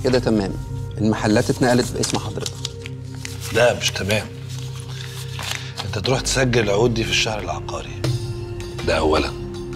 كده تمام المحلات اتنقلت باسم حضرتك لا مش تمام انت تروح تسجل العقود دي في الشهر العقاري ده اولا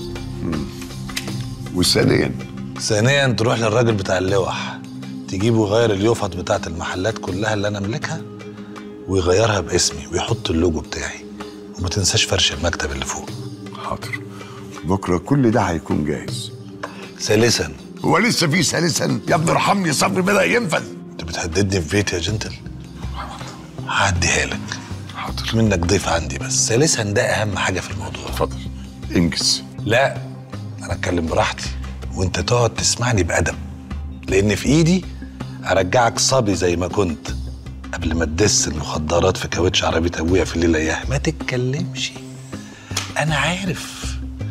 وثانيا ثانيا تروح للراجل بتاع اللوح تجيبه يغير اليوفط بتاعت المحلات كلها اللي انا املكها ويغيرها باسمي ويحط اللوجو بتاعي وما تنساش فرش المكتب اللي فوق حاضر بكره كل ده هيكون جاهز ثالثا هو لسه في ثالثا يا ابني ارحمني صبري بدا ينفذ انت بتهددني في بيتي يا جنتل هعديها لك حاضر منك ضيف عندي بس ثالثا ده اهم حاجه في الموضوع اتفضل انجز لا انا اتكلم براحتي وانت تقعد تسمعني بادب لان في ايدي ارجعك صبي زي ما كنت قبل ما تدس المخدرات في كاوتش عربيه ابويا في الليله اياها ما تتكلمش انا عارف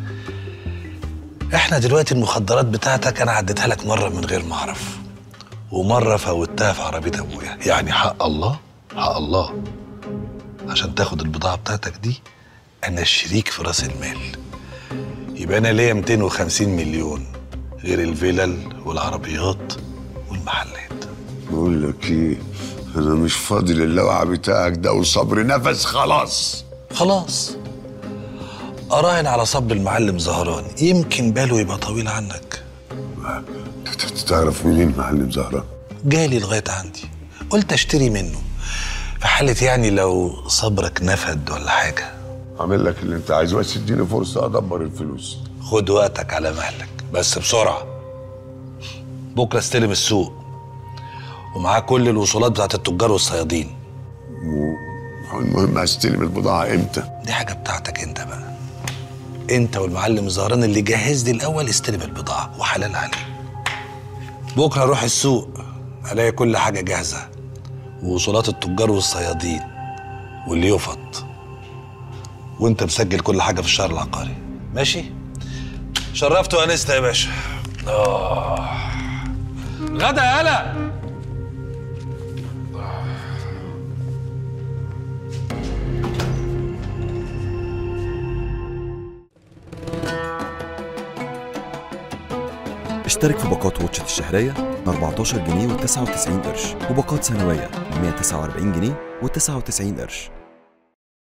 احنا دلوقتي المخدرات بتاعتك انا عديتها لك مره من غير ما اعرف ومره فوتها في عربيه ابويا يعني حق الله حق الله عشان تاخد البضاعه بتاعتك دي انا الشريك في راس المال يبقى انا ليا 250 مليون غير الفلل والعربيات والمحلات بقول لك ايه انا مش فاضي للوعى بتاعك ده وصبري نفس خلاص خلاص اراهن على صب المعلم زهران يمكن باله يبقى طويل عنك ت- ت- تعرف منين معلم زهرة جالي لغايه عندي قلت اشتري منه في حاله يعني لو صبرك نفد ولا حاجه اعمل لك اللي انت عايزه بس اديني فرصه ادبر الفلوس خد وقتك على مهلك بس بسرعه بكره استلم السوق ومعاه كل الوصولات بتاعت التجار والصيادين المهم هستلم البضاعه امتى دي حاجه بتاعتك انت بقى انت والمعلم زهران اللي جهز لي الاول استلم البضاعه وحلال عليه بكره اروح السوق الاقي كل حاجه جاهزه ووصولات التجار والصيادين واللي يفط وانت مسجل كل حاجه في الشهر العقاري ماشي شرفت وانست يا باشا آه. غدا يالا اشترك في باقات واتشت الشهرية ب 14 جنيه و99 قرش وباقات سنوية ب 149 جنيه و99 قرش